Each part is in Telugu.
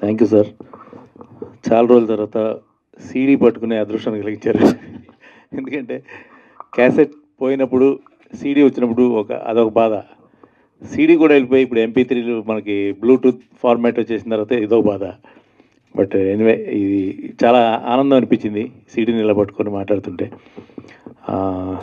థ్యాంక్ యూ సార్ చాలా రోజుల తర్వాత సీడీ పట్టుకునే అదృష్టాన్ని కలిగించారు ఎందుకంటే క్యాసెట్ పోయినప్పుడు సీడీ వచ్చినప్పుడు ఒక అదొక బాధ సీడీ కూడా వెళ్ళిపోయి ఇప్పుడు ఎంపీ త్రీలు మనకి బ్లూటూత్ ఫార్మాట్ వచ్చేసిన తర్వాత ఇదొక బాధ బట్ ఎనివే ఇది చాలా ఆనందం అనిపించింది సీడీని నిలబట్టుకొని మాట్లాడుతుంటే ఆ,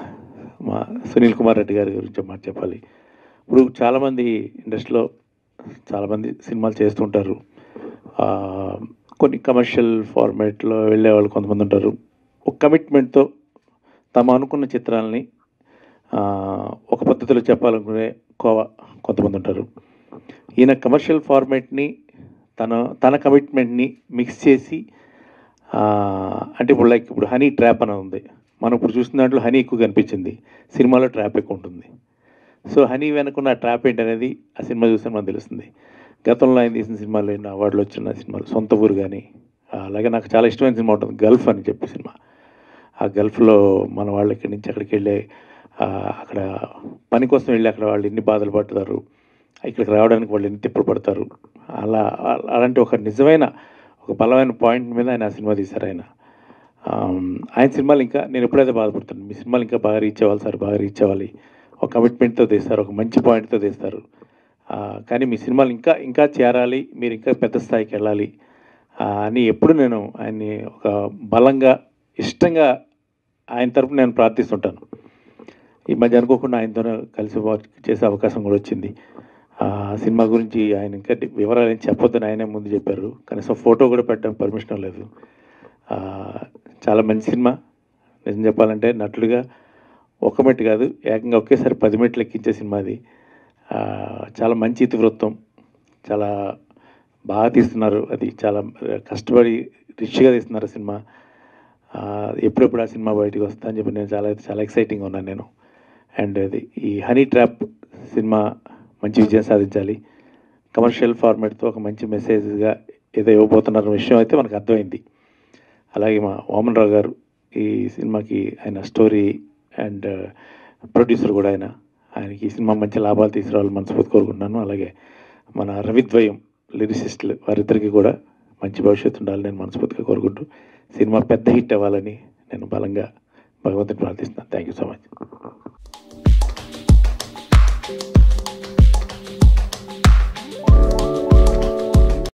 మా సునీల్ కుమార్ రెడ్డి గారి గురించి మాట చెప్పాలి ఇప్పుడు చాలామంది ఇండస్ట్రీలో చాలామంది సినిమాలు చేస్తుంటారు ఆ, కొన్ని కమర్షియల్ ఫార్మాట్లో వెళ్ళే వాళ్ళు కొంతమంది ఉంటారు ఒక కమిట్మెంట్తో తమ అనుకున్న చిత్రాలని ఆ, ఒక పద్ధతిలో చెప్పాలనుకునే కోవ కొంతమంది ఉంటారు ఈయన కమర్షియల్ ఫార్మాట్ని తన తన కమిట్మెంట్ని మిక్స్ చేసి ఆ, అంటే ఇప్పుడు లైక్ ఇప్పుడు హనీ ట్రాప్ అని ఉంది మనం ఇప్పుడు చూసిన దాంట్లో హనీ ఎక్కువ కనిపించింది సినిమాలో ట్రాప్ ఎక్కువ ఉంటుంది సో హనీ వెనుకున్న ట్రాప్ ఏంటి అనేది ఆ సినిమా చూస్తే మనకు తెలుస్తుంది గతంలో ఆయన తీసిన సినిమాలు ఎన్నో అవార్డులు వచ్చిన సినిమాలు సొంత ఊరు కానీ అలాగే నాకు చాలా ఇష్టమైన సినిమా ఉంటుంది గల్ఫ్ అని చెప్పి సినిమా ఆ గల్ఫ్లో మన వాళ్ళు ఇక్కడి నుంచి అక్కడికి వెళ్ళి ఆ, అక్కడ పని కోసం వెళ్ళి అక్కడ వాళ్ళు ఎన్ని బాధలు పడతారు ఇక్కడికి రావడానికి వాళ్ళు ఎన్ని తిప్పలు పడతారు అలా అ- అలాంటి ఒక నిజమైన ఒక బలమైన పాయింట్ మీద ఆయన ఆ సినిమా తీశారు ఆయన ఆమ్, ఆయన సినిమాలు ఇంకా నేను ఎప్పుడైతే బాధపడుతాను మీ సినిమాలు ఇంకా బాగా రీచ్ అవ్వాలి సార్ బాగా రీచ్ అవ్వాలి ఒక కమిట్మెంట్తో తీస్తారు ఒక మంచి పాయింట్తో తీస్తారు ఆ, కానీ మీ సినిమాలు ఇంకా ఇంకా చేరాలి మీరు ఇంకా పెద్ద స్థాయికి వెళ్ళాలి ఆ, అని ఎప్పుడు నేను ఆయన్ని ఒక బలంగా ఇష్టంగా ఆయన తరపున నేను ప్రార్థిస్తుంటాను ఈ మధ్య అనుకోకుండా ఆయనతో కలిసి వర్క్ చేసే అవకాశం కూడా వచ్చింది ఆ సినిమా గురించి ఆయన ఇంకా డి- వివరాలు ఏం చెప్పొద్దని ఆయనే ముందు చెప్పారు కనీసం ఫోటో కూడా పెట్టడం పర్మిషన్ లేదు ఆ, చాలా మంచి సినిమా నిజం చెప్పాలంటే నటుడిగా ఒక మెట్టు కాదు ఏకంగా ఒకేసారి పది మెట్లు ఎక్కించే సినిమా అది ఆ, చాలా మంచి ఇతివృత్తం చాలా బాగా తీస్తున్నారు అది చాలా కష్టపడి రిచ్గా తీస్తున్నారు ఆ సినిమా ఆ, ఎప్పుడెప్పుడు ఆ సినిమా బయటకు వస్తా అని చెప్పి నేను చాలా చాలా ఎక్సైటింగ్గా ఉన్నాను నేను అండ్ అది ఈ హనీ ట్రాప్ సినిమా మంచి విజయం సాధించాలి కమర్షియల్ ఫార్మాట్తో ఒక మంచి మెసేజ్గా ఏదో ఇవ్వబోతున్న విషయం అయితే మనకు అర్థమైంది అలాగే మా వామన్ రావు గారు ఈ సినిమాకి ఆయన స్టోరీ అండ్ ప్రొడ్యూసర్ కూడా ఆయన ఆయనకి ఈ సినిమా మంచి లాభాలు తీసుకురావాలని మనస్ఫూర్తి కోరుకుంటున్నాను అలాగే మన రవిద్వయం లిరిసిస్టులు వారిద్దరికి కూడా మంచి భవిష్యత్తు ఉండాలని నేను మనస్ఫూర్తిగా కోరుకుంటూ సినిమా పెద్ద హిట్ అవ్వాలని నేను బలంగా భగవంతుని ప్రార్థిస్తున్నాను థ్యాంక్ యూ సో మచ్